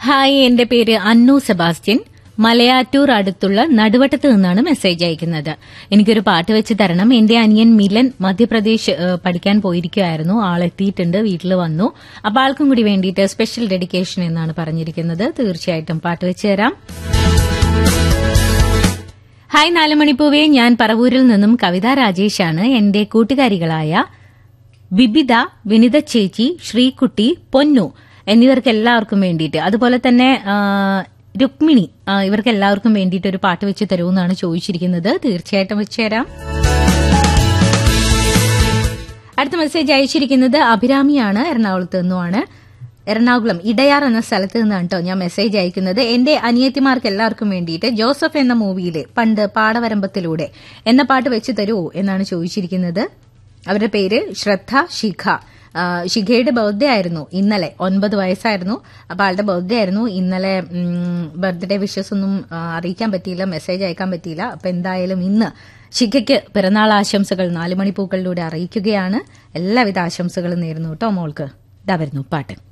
hi എന്റെ പേര് അന്നു സെബാസ്റ്റ്യൻ മലയാറ്റൂർ അടുത്തുള്ള നടുവട്ടത്ത് നിന്നാണ് മെസ്സേജ് അയക്കുന്നത് എനിക്കൊരു പാട്ട് വെച്ച് തരണം എന്റെ അനിയൻ മിലൻ മധ്യപ്രദേശ് ഏഹ്, പഠിക്കാൻ പോയിരിക്കുമായിരുന്നു ആളെത്തിയിട്ടുണ്ട് വീട്ടിൽ വന്നു അപ്പൊ ആൾക്കും കൂടി വേണ്ടിയിട്ട് സ്പെഷ്യൽ ഡെഡിക്കേഷൻ എന്നാണ് പറഞ്ഞിരിക്കുന്നത് തീർച്ചയായിട്ടും പാട്ട് വെച്ച് തരാം ഹായ് നാലുമണിപ്പൂവേ ഞാൻ പറവൂരിൽ നിന്നും കവിത രാജേഷാണ് എന്റെ കൂട്ടുകാരികളായ ബിബിത വിനിത ചേച്ചി ശ്രീകുട്ടി പൊന്നു എന്നിവർക്ക് എല്ലാവർക്കും വേണ്ടിയിട്ട് അതുപോലെ തന്നെ ആ, രുക്മിണി ആ, ഇവർക്ക് എല്ലാവർക്കും വേണ്ടിയിട്ട് ഒരു പാട്ട് വെച്ച് തരുമെന്നാണ് ചോദിച്ചിരിക്കുന്നത് തീർച്ചയായിട്ടും വെച്ച് തരാം അടുത്ത മെസ്സേജ് അയച്ചിരിക്കുന്നത് അഭിരാമിയാണ് എറണാകുളത്ത് നിന്നുമാണ് എറണാകുളം ഇടയാർ എന്ന സ്ഥലത്ത് നിന്നാണ് കേട്ടോ ഞാൻ മെസ്സേജ് അയക്കുന്നത് എന്റെ അനിയത്തിമാർക്ക് എല്ലാവർക്കും വേണ്ടിയിട്ട് ജോസഫ് എന്ന മൂവിയിലെ പണ്ട് പാടവരമ്പത്തിലൂടെ എന്ന പാട്ട് വെച്ച് തരുമോ എന്നാണ് ചോദിച്ചിരിക്കുന്നത് അവരുടെ പേര് ശ്രദ്ധ ശിഖ ആ, ശിഖയുടെ ബർത്ത്ഡേ ആയിരുന്നു ഇന്നലെ ഒൻപത് വയസ്സായിരുന്നു അപ്പൊ ആളുടെ ബർത്ത്ഡേ ആയിരുന്നു ഇന്നലെ ബർത്ത്ഡേ വിഷസ് ഒന്നും ആ, അറിയിക്കാൻ പറ്റിയില്ല മെസ്സേജ് അയക്കാൻ പറ്റിയില്ല അപ്പൊ എന്തായാലും ഇന്ന് ശിഖയ്ക്ക് പിറന്നാൾ ആശംസകൾ നാലുമണിപ്പൂക്കളിലൂടെ അറിയിക്കുകയാണ് എല്ലാവിധ ആശംസകളും നേരുന്നു കേട്ടോ മോൾക്ക് ഇതാ വരുന്നു പാട്ട്